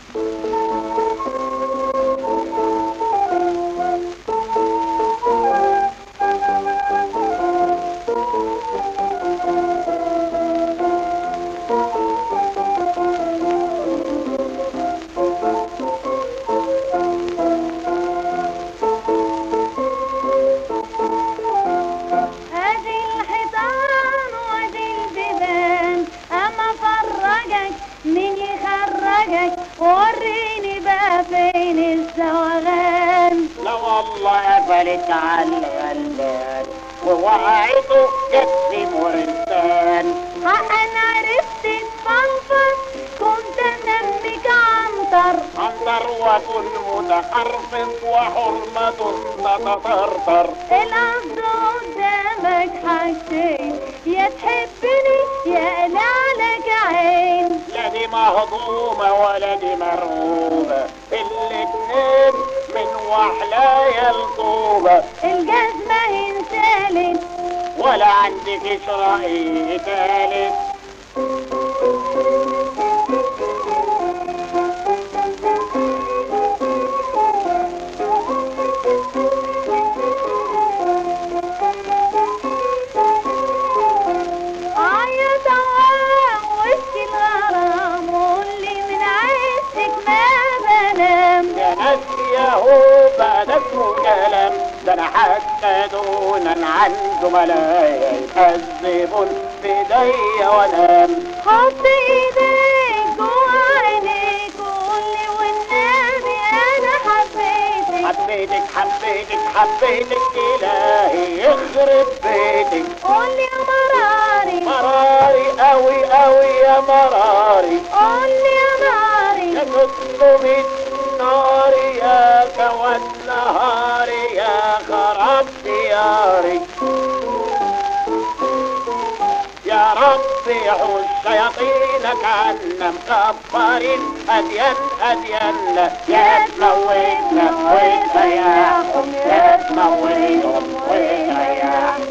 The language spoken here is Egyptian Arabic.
ادي الحيطان وادي البيبان اما فرجك مين يخرجك وريني بقى فين الزوغان لا والله قفلت على الغلبان ووعيته جت مرتان حقا عرفت تفلفل كنت انمك عنتر عنتر وكن متحرف وحرمة تتطرطر القصد قدامك حاجتين يا تحبني يا لك عين لا دي مهضومة ولا دي مرغوبة الاتنين من وحلايا الطوبة الجزمة انسالت ولا عندك رأي تالت عيط عوام وش الغرام واللي من عيشتك ما بنام يا ناس يا هو بعد اسمه كلام ده انا حتى دونا عن زملائي يكذبون بايديا وانام حط ايديك جوا عينيك وقولي والنبي انا حبيتك حبيتك حبيتك حبيتك الهي يخرب بيتك قولي يا مراري مراري قوي قوي يا مراري قولي يا ناري يا تطلب النار يا كوى النهار يا خراب دياري يا رب يحوش شياطينك عنا مكبرين أدين أدين يا تموتنا وتريحهم يا تموتهم وتريحهم